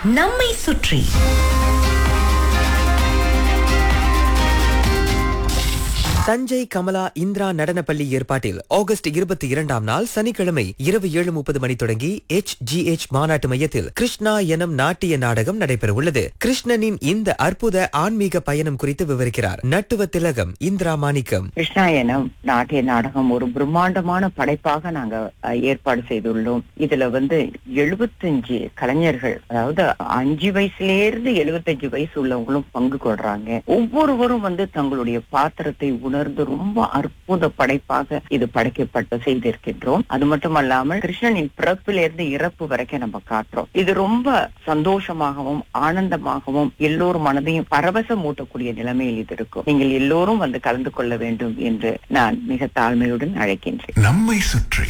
நம்மை சுற்றி தஞ்சை கமலா இந்திரா நடனப்பள்ளி ஏற்பாட்டில் ஆகஸ்ட் இருபத்தி இரண்டாம் நாள் சனிக்கிழமை இரவு ஏழு முப்பது மணி தொடங்கி எச் ஜி எச் மாநாட்டு மையத்தில் கிருஷ்ணா எனும் நாட்டிய நாடகம் நடைபெறவுள்ளது கிருஷ்ணனின் இந்த அற்புத ஆன்மீக பயணம் குறித்து விவரிக்கிறார் நட்டுவ திலகம் இந்திரா மாணிக்கம் கிருஷ்ணாயனம் நாட்டிய நாடகம் ஒரு பிரம்மாண்டமான படைப்பாக நாங்க அஹ், ஏற்பாடு செய்துள்ளோம் இதுல வந்து எழுபத்தஞ்சு கலைஞர்கள் அதாவது அஞ்சு வயசுல இருந்து எழுபத்தஞ்சு வயசு உள்ளவங்களும் பங்கு கொள்றாங்க ஒவ்வொருவரும் வந்து தங்களுடைய பாத்திரத்தை உணர்ந்து ரொம்ப அற்புத படைப்பாக இது படைக்கப்பட்டு செய்திருக்கின்றோம் அது மட்டுமல்லாமல் கிருஷ்ணனின் பிறப்பிலிருந்து இறப்பு வரைக்கும் நம்ம காட்டுறோம் இது ரொம்ப சந்தோஷமாகவும் ஆனந்தமாகவும் எல்லோர் மனதையும் பரவசம் ஊட்டக்கூடிய நிலைமையில் இது இருக்கும் நீங்கள் எல்லோரும் வந்து கலந்து கொள்ள வேண்டும் என்று நான் மிக தாழ்மையுடன் அழைக்கின்றேன் நம்மை சுற்றி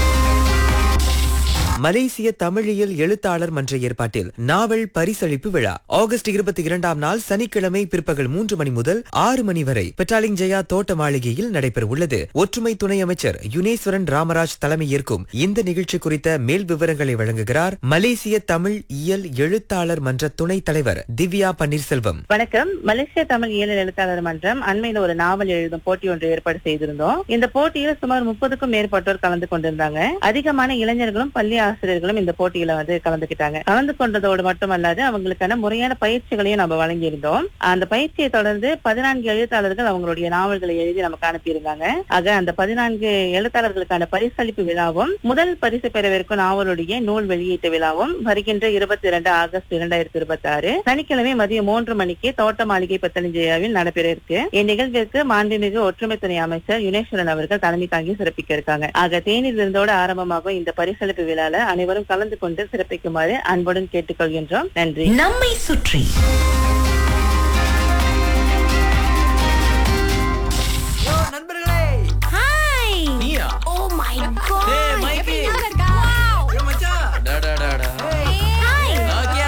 மலேசிய தமிழியல் எழுத்தாளர் மன்ற ஏற்பாட்டில் நாவல் பரிசளிப்பு விழா ஆகஸ்ட் இருபத்தி இரண்டாம் நாள் சனிக்கிழமை பிற்பகல் மூன்று மணி முதல் ஆறு மணி வரை பெட்டாலிங் ஜெயா தோட்ட மாளிகையில் நடைபெற உள்ளது ஒற்றுமை துணை அமைச்சர் யுனேஸ்வரன் ராமராஜ் தலைமை ஏற்கும் இந்த நிகழ்ச்சி குறித்த மேல் விவரங்களை வழங்குகிறார் மலேசிய தமிழ் இயல் எழுத்தாளர் மன்ற துணைத் தலைவர் திவ்யா பன்னீர்செல்வம் வணக்கம் மலேசிய தமிழ் இயல் எழுத்தாளர் மன்றம் அண்மையில ஒரு நாவல் எழுதும் போட்டி ஒன்று ஏற்பாடு செய்திருந்தோம் இந்த போட்டியில சுமார் முப்பதுக்கும் மேற்பட்டோர் கலந்து கொண்டிருந்தாங்க அதிகமான இளைஞர்களும் பள்ளி ஆசிரியர்களும் இந்த போட்டியில வந்து கலந்துக்கிட்டாங்க கலந்து கொண்டதோடு மட்டுமல்லாது அவங்களுக்கான முறையான பயிற்சிகளையும் நம்ம வழங்கியிருந்தோம் அந்த பயிற்சியை தொடர்ந்து பதினான்கு எழுத்தாளர்கள் அவங்களுடைய நாவல்களை எழுதி நமக்கு அனுப்பியிருந்தாங்க ஆக அந்த பதினான்கு எழுத்தாளர்களுக்கான பரிசளிப்பு விழாவும் முதல் பரிசு பெறவிருக்கும் நாவலுடைய நூல் வெளியீட்டு விழாவும் வருகின்ற இருபத்தி இரண்டு ஆகஸ்ட் இரண்டாயிரத்தி இருபத்தி ஆறு சனிக்கிழமை மதியம் மூன்று மணிக்கு தோட்ட மாளிகை பத்தனஞ்சயாவில் நடைபெற இருக்கு இந்நிகழ்விற்கு மாண்புமிகு ஒற்றுமை துறை அமைச்சர் யுனேஸ்வரன் அவர்கள் தலைமை தாங்கி சிறப்பிக்க இருக்காங்க ஆக தேநீர் விருந்தோடு ஆரம்பமாகும் இந்த பரிசளிப்பு விழால அனைவரும் கலந்து கொண்டு சிறப்பிக்குமாறு அன்புடன் கேட்டுக்கொள்கின்றோம் நன்றி நம்மை சுற்றி